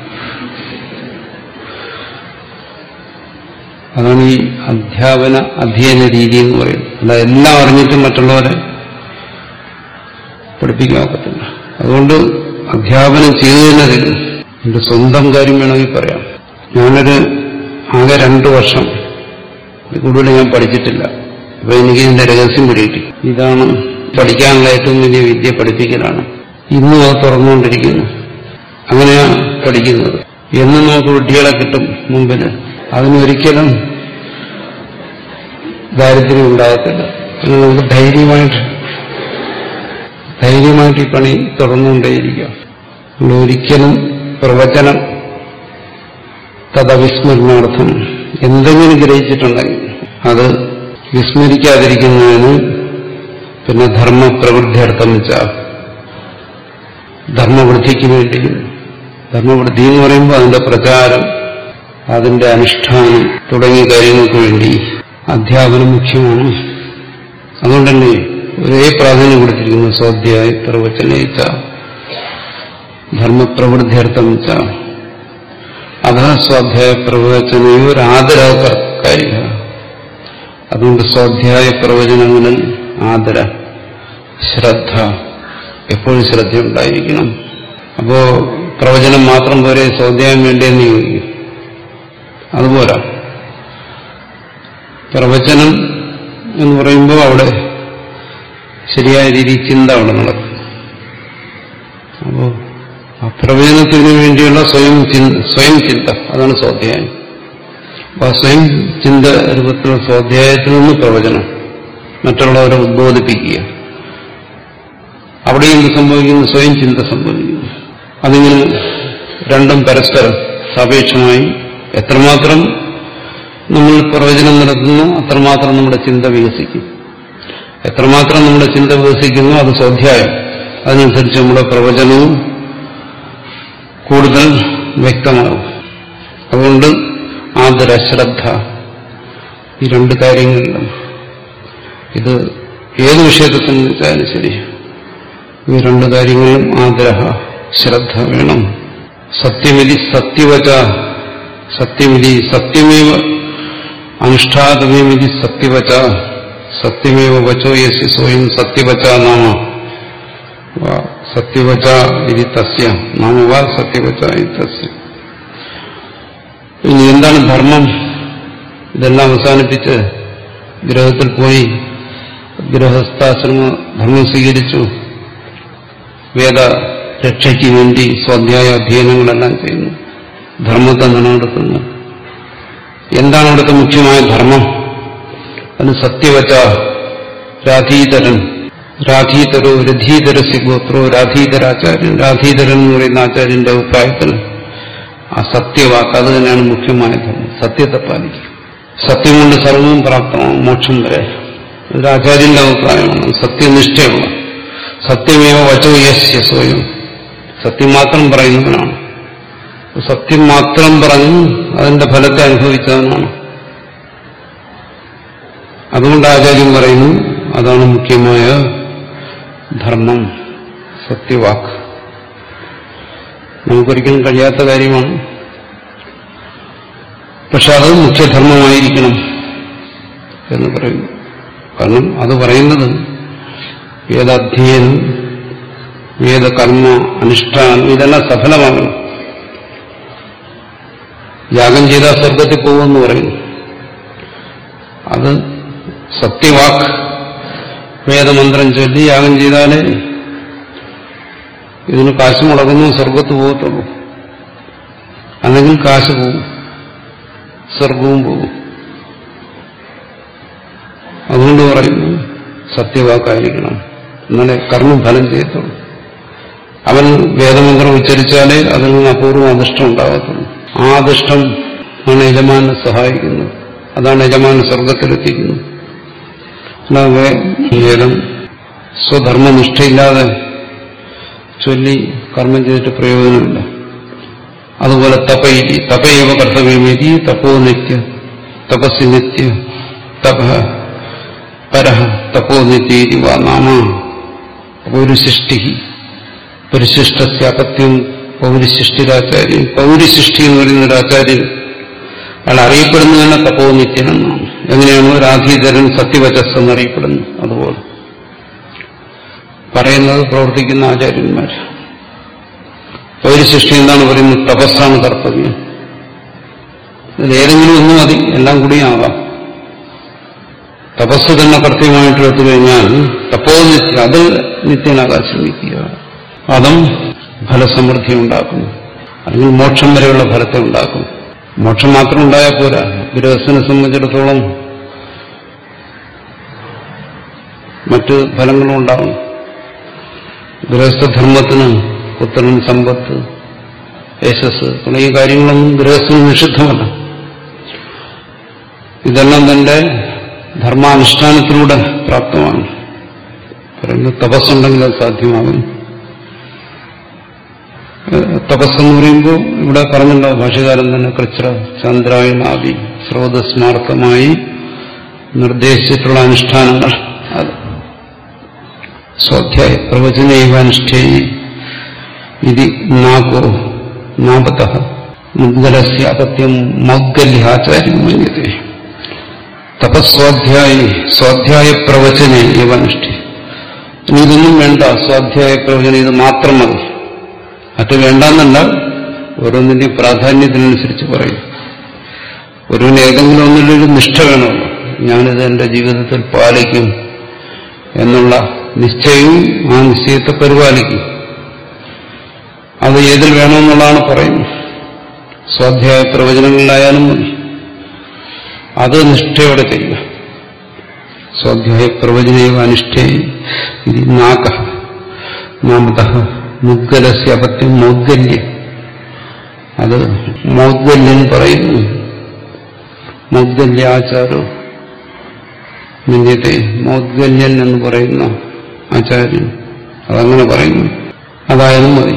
അതാണ് ഈ അധ്യാപന അധ്യയന രീതി എന്ന് പറയുന്നത് അല്ല എല്ലാം അറിഞ്ഞിട്ടും മറ്റുള്ളവരെ പഠിപ്പിക്കാൻ ഒക്കത്തില്ല അതുകൊണ്ട് അധ്യാപനം ചെയ്തു തന്നെ തരും എന്റെ സ്വന്തം കാര്യം വേണമെങ്കിൽ പറയാം ഞാനൊരു ആകെ രണ്ടു വർഷം ഇത് കൂടുതൽ ഞാൻ പഠിച്ചിട്ടില്ല അപ്പൊ എനിക്ക് ഇതിന്റെ രഹസ്യം പിടികിട്ടി ഇതാണ് പഠിക്കാനുള്ള ഏറ്റവും വലിയ വിദ്യ പഠിപ്പിക്കലാണ് ഇന്നും അത് തുറന്നുകൊണ്ടിരിക്കുന്നു അങ്ങനെയാണ് പഠിക്കുന്നത് എന്നും നമുക്ക് വിഡ്ഢികളെ കിട്ടും മുമ്പിന് അതിനൊരിക്കലും ദാരിദ്ര്യം ഉണ്ടാകത്തില്ല അത് നമുക്ക് ധൈര്യമായിട്ട് ധൈര്യമായിട്ട് ഈ പണി തുറന്നുകൊണ്ടേയിരിക്കുക അതുകൊണ്ട് ഒരിക്കലും പ്രവചനം തദവിസ്മരണാർത്ഥം എന്തെങ്കിലും ഗ്രഹിച്ചിട്ടുണ്ടെങ്കിൽ അത് വിസ്മരിക്കാതിരിക്കുന്നതിന് പിന്നെ ധർമ്മപ്രവൃദ്ധിയർത്ഥം വെച്ചാൽ ധർമ്മവൃദ്ധിക്ക് വേണ്ടി ധർമ്മവൃദ്ധി എന്ന് പറയുമ്പോൾ അതിന്റെ പ്രചാരം അതിന്റെ അനുഷ്ഠാനം തുടങ്ങിയ കാര്യങ്ങൾക്ക് വേണ്ടി അധ്യാപനം മുഖ്യമാണ് അതുകൊണ്ട് തന്നെ ഒരേ പ്രാധാന്യം കൊടുത്തിരിക്കുന്നു സ്വാധ്യായ പ്രവചനയിച്ച ധർമ്മപ്രവൃദ്ധ്യർത്ഥം വെച്ച അതാ സ്വാധ്യായ പ്രവചനയോ ഒരു ആദരകാരിക അതുകൊണ്ട് സ്വാധ്യായ പ്രവചനങ്ങളിൽ ആദര ശ്രദ്ധ എപ്പോഴും ശ്രദ്ധയുണ്ടായിരിക്കണം അപ്പോ പ്രവചനം മാത്രം പോരെ സ്വാധ്യായം വേണ്ടിയെന്ന് ചോദിക്കും അതുപോരാ പ്രവചനം എന്ന് പറയുമ്പോൾ അവിടെ ശരിയായ രീതിയിൽ ചിന്ത അവിടെ നടക്കും അപ്പോൾ ആ പ്രവചനത്തിന് വേണ്ടിയുള്ള സ്വയം ചിന്ത സ്വയം ചിന്ത അതാണ് സ്വാധ്യായം അപ്പൊ ആ സ്വയം ചിന്ത രൂപത്തിലുള്ള സ്വാധ്യായത്തിൽ നിന്ന് പ്രവചനം മറ്റുള്ളവരെ ഉദ്ബോധിപ്പിക്കുക അവിടെ എന്ത് സംഭവിക്കുന്നു സ്വയം ചിന്ത സംഭവിക്കുന്നു അതിങ്ങനെ രണ്ടും പരസ്പരം സാപേക്ഷമായി എത്രമാത്രം നമ്മൾ പ്രവചനം നടത്തുന്നു അത്രമാത്രം നമ്മുടെ ചിന്ത വികസിക്കും എത്രമാത്രം നമ്മുടെ ചിന്ത വികസിക്കുന്നു അത് സ്വാധ്യായം അതിനനുസരിച്ച് നമ്മുടെ പ്രവചനവും കൂടുതൽ വ്യക്തമാകും അതുകൊണ്ട് ആദര ശ്രദ്ധ ഈ രണ്ട് കാര്യങ്ങളിലും ഇത് ഏത് വിഷയത്തെ സംബന്ധിച്ചാലും ശരി ഈ രണ്ട് കാര്യങ്ങളിലും ആഗ്രഹ ശ്രദ്ധ വേണം സത്യമിതി സത്യവച സത്യമിതി സത്യമേവ അനുഷ്ഠാതവ്യമിതി സത്യവച സത്യമേവ വചോ യസ്യ സ്വയം സത്യവച നാമ സത്യവച ഇതി തസ്യ നാമ വാ സത്യവച ഇതി തസ്യ ഇനി എന്താണ് ധർമ്മം ഇതെല്ലാം അവസാനിപ്പിച്ച് ഗ്രഹത്തിൽ പോയി ഗൃഹസ്ഥാശ്രമ ധർമ്മം സ്വീകരിച്ചു വേദ രക്ഷയ്ക്ക് വേണ്ടി സ്വാധ്യായ അധ്യയനങ്ങളെല്ലാം ചെയ്യുന്നു ധർമ്മത്തെ നിലനിർത്തുന്നു എന്താണ് അവിടുത്തെ മുഖ്യമായ ധർമ്മം അത് സത്യവച രാധീധരൻ രാധീധരോ രഥീധരസ്യ ഗോത്രോ രാധീധരാചാര്യൻ രാധീധരൻ എന്ന് പറയുന്ന ആചാര്യന്റെ അഭിപ്രായത്തിൽ ആ സത്യവാക്ക് അത് തന്നെയാണ് മുഖ്യമായ ധർമ്മം സത്യത്തെ പാലിക്കുക സത്യം കൊണ്ട് സർവവും പ്രാപ്തമാണ് മോക്ഷം വരെ ഒരു ആചാര്യന്റെ അഭിപ്രായമാണ് സത്യനിഷ്ഠയുള്ള സത്യമേവ വചോ യസ്യ സ്വയം സത്യം മാത്രം പറയുന്നവനാണ് സത്യം മാത്രം പറഞ്ഞു അതിന്റെ ഫലത്തെ അനുഭവിച്ചവനാണ് അതുകൊണ്ട് ആചാര്യം പറയുന്നു അതാണ് മുഖ്യമായ ധർമ്മം സത്യവാക്ക് നമുക്കൊരിക്കലും കഴിയാത്ത കാര്യമാണ് പക്ഷെ അത് മുഖ്യധർമ്മമായിരിക്കണം എന്ന് പറയുന്നു കാരണം അത് പറയുന്നത് വേദാധ്യയനം വേദകർമ്മ അനുഷ്ഠാനം ഇതെല്ലാം സഫലമാകണം യാഗം ചെയ്താൽ സ്വർഗത്തിൽ പോകുമെന്ന് പറയുന്നു അത് സത്യവാക്ക് വേദമന്ത്രം ചൊല്ലി യാഗം ചെയ്താലേ ഇതിന് കാശ് മുടങ്ങുന്നു സ്വർഗത്ത് പോകത്തുള്ളൂ അല്ലെങ്കിൽ കാശ് പോകും സ്വർഗവും പോകും അതുകൊണ്ട് പറയുന്നു സത്യവാക്കായിരിക്കണം എന്നാലേ കർമ്മം ഫലം ചെയ്യത്തുള്ളൂ അവൻ വേദമന്ത്രം ഉച്ചരിച്ചാലേ അതിൽ നിന്ന് അപൂർവം അധിഷ്ടം ഉണ്ടാകത്തുള്ളൂ ആ അധിഷ്ടം ആണ് യജമാനെ സഹായിക്കുന്നത് അതാണ് യജമാനെ സ്വർഗത്തിലെത്തിക്കുന്നത് അല്ലാതെ വേദം സ്വധർമ്മനിഷ്ഠയില്ലാതെ ചൊല്ലി കർമ്മം ചെയ്തിട്ട് പ്രയോജനമില്ല അതുപോലെ തപയിതി തപയവ കർത്തവ്യമേതി തപോ നിത്യ തപസ് നിത്യ തപ പരഹ തപോ നിത്യേതി വാ നാമ പൗരശിഷ്ടി പരിശിഷ്ടസ്യാപത്യം പൗരശിഷ്ടിരാചാര്യൻ പൗരശിഷ്ടി എന്ന് പറയുന്ന ഒരു ആചാര്യൻ അയാൾ അറിയപ്പെടുന്നതാണ് തപോനിത്യൻ എന്നാണ് എങ്ങനെയാണോ രാധീധരൻ സത്യവചസ് എന്നറിയപ്പെടുന്നു അതുപോലെ പറയുന്നത് പ്രവർത്തിക്കുന്ന ആചാര്യന്മാർ പൗരശിഷ്ടി എന്താണ് പറയുന്നത് തപസ്സാണ് കർത്തവ്യം ഇതിൽ ഏതെങ്കിലും ഒന്ന് മതി എല്ലാം കൂടിയാവാം തപസ് തന്നെ കർത്തവ്യമായിട്ട് എടുത്തു കഴിഞ്ഞാൽ തപ്പോനിത്യം അത് നിത്യനാകാൻ ശ്രമിക്കുക അതും ഫലസമൃദ്ധി ഉണ്ടാക്കും അല്ലെങ്കിൽ മോക്ഷം വരെയുള്ള ഫലത്തെ ഉണ്ടാക്കും മോക്ഷം മാത്രം ഉണ്ടായാൽ പോരാ ഗൃഹസ്ഥനെ സംബന്ധിച്ചിടത്തോളം മറ്റ് ഫലങ്ങളും ഉണ്ടാവും ഗൃഹസ്ഥധർമ്മത്തിന് പുത്രൻ സമ്പത്ത് യശസ് തുടങ്ങിയ കാര്യങ്ങളൊന്നും ഗൃഹസ്ഥന് നിഷിദ്ധമല്ല ഇതെല്ലാം തന്റെ ധർമാനുഷ്ഠാനത്തിലൂടെ പ്രാപ്തമാണ് പറയുന്നത് തപസ്സുണ്ടെങ്കിൽ അത് സാധ്യമാകും ഏഹ് തപസ്സെന്ന് പറയുമ്പോൾ ഇവിടെ പറഞ്ഞല്ലോ ഭാഷകാരൻ തന്നെ കൃച്ഛ ചന്ദ്രായനാദി സ്രോതസ്മാർത്ഥമായി നിർദ്ദേശിച്ചിട്ടുള്ള അനുഷ്ഠാനങ്ങൾ അത് സ്വാധ്യായ പ്രവചനൈവ അനുഷ്ഠേയി ഇത് നാഗോ നാപത മുദ്ഗലസ്യ അപത്യം മൗദ്ഗല്യാചാര്യം മന്യത്തെ തപസ്വാധ്യായി സ്വാധ്യായ പ്രവചനെ ഇവ അനുഷ്ഠി ഇനി ഇതൊന്നും വേണ്ട സ്വാധ്യായ പ്രവചനം ഇത് മാത്രം മതി അത് വേണ്ടെന്നല്ല ഓരോന്നിന്റെയും പ്രാധാന്യത്തിനനുസരിച്ച് പറയും ഒരുവിന് ഏതെങ്കിലും ഒന്നിലൊരു നിഷ്ഠ വേണമല്ലോ ഞാനിത് എന്റെ ജീവിതത്തിൽ പാലിക്കും എന്നുള്ള നിശ്ചയവും ആ നിശ്ചയത്തെ പരിപാലിക്കും അത് ഏതിൽ വേണമെന്നുള്ളതാണ് പറയുന്നത് സ്വാധ്യായ പ്രവചനങ്ങളിലായാലും മതി അത് നിഷ്ഠയോടെ ചെയ്യുക സ്വാധ്യായ പ്രവചനൈവ അനുഷ്ഠേ ഇത് നാക നാമത മുദ്ഗലസ്യ അപത്യം മൗദ്ഗല്യം അത് മൗദ്ഗല്യം പറയുന്നു മൗദ്ഗല്യാചാരോ നിന്യത്തെ മൗദ്ഗല്യൻ എന്ന് പറയുന്ന ആചാര്യൻ അതങ്ങനെ പറയുന്നു അതായാലും മതി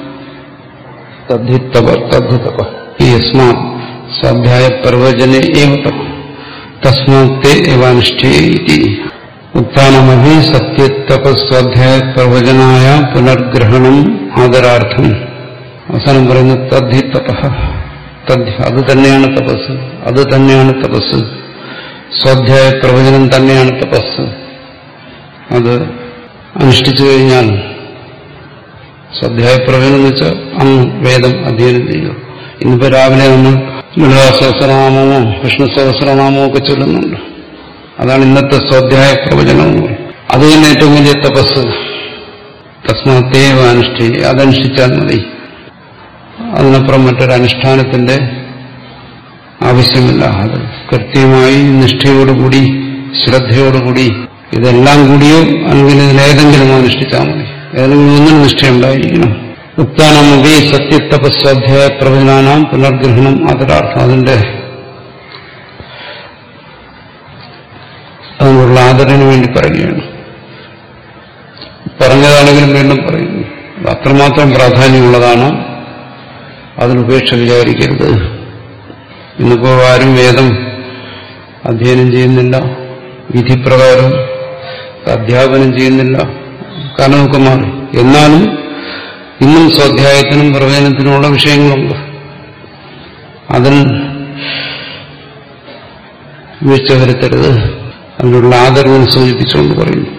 തദ്ധിത്തപ തദ്ധിതപ ഈ യസ്മാ സ്വാധ്യായ പ്രവചനെ ഏവ തസ്മാത്തെ ഏവാനുഷ്ഠേ ഇതി ഉത്ഥാനമഭി സത്യത്തപസ്വാധ്യായ പ്രവചനായ പുനർഗ്രഹണം ആദരാർത്ഥം അവസാനം പറയുന്നത് തദ്ധി തപ തദ്ധി അത് തന്നെയാണ് തപസ് അത് തന്നെയാണ് തപസ് സ്വാധ്യായ പ്രവചനം തന്നെയാണ് തപസ് അത് അനുഷ്ഠിച്ചു കഴിഞ്ഞാൽ സ്വാധ്യായ പ്രവചനം എന്ന് വെച്ചാൽ അന്ന് വേദം അധ്യയനം ചെയ്യുക ഇന്നിപ്പോ രാവിലെ നമ്മൾ ലളിതാ സഹസ്രനാമമോ വിഷ്ണു സഹസ്രനാമമോ ഒക്കെ ചൊല്ലുന്നുണ്ട് അതാണ് ഇന്നത്തെ സ്വാധ്യായ പ്രവചനം എന്ന് പറയും അത് തന്നെ ഏറ്റവും വലിയ തപസ് തസ്മാത്തേവ അനുഷ്ഠി അതനുഷ്ഠിച്ചാൽ മതി അതിനപ്പുറം മറ്റൊരു അനുഷ്ഠാനത്തിന്റെ ആവശ്യമില്ല അത് കൃത്യമായി നിഷ്ഠയോടുകൂടി ശ്രദ്ധയോടുകൂടി ഇതെല്ലാം കൂടിയോ അല്ലെങ്കിൽ ഇതിലേതെങ്കിലും അനുഷ്ഠിച്ചാൽ മതി ഏതെങ്കിലും ഒന്നിനും നിഷ്ഠയുണ്ടായിരിക്കണം ഉത്ഥാനമുഖി സത്യത്തപസ്വാധ്യായ പ്രവചനാനാം പുനർഗ്രഹണം അതിനർത്ഥം അതിന്റെ അതിനുള്ള ആദരവിന് വേണ്ടി പറയുകയാണ് പറഞ്ഞതാണെങ്കിലും വീണ്ടും പറയുന്നു അത് അത്രമാത്രം പ്രാധാന്യമുള്ളതാണ് അതിനുപേക്ഷ വിചാരിക്കരുത് ഇന്നിപ്പോ ആരും വേദം അധ്യയനം ചെയ്യുന്നില്ല വിധിപ്രകാരം അധ്യാപനം ചെയ്യുന്നില്ല കാരണമൊക്കെ മാറി എന്നാലും ഇന്നും സ്വാധ്യായത്തിനും പ്രവചനത്തിനുമുള്ള വിഷയങ്ങളുണ്ട് അതിൽ വീഴ്ച വരുത്തരുത് അതിനുള്ള ആദരവിനെ സൂചിപ്പിച്ചുകൊണ്ട് പറയുന്നു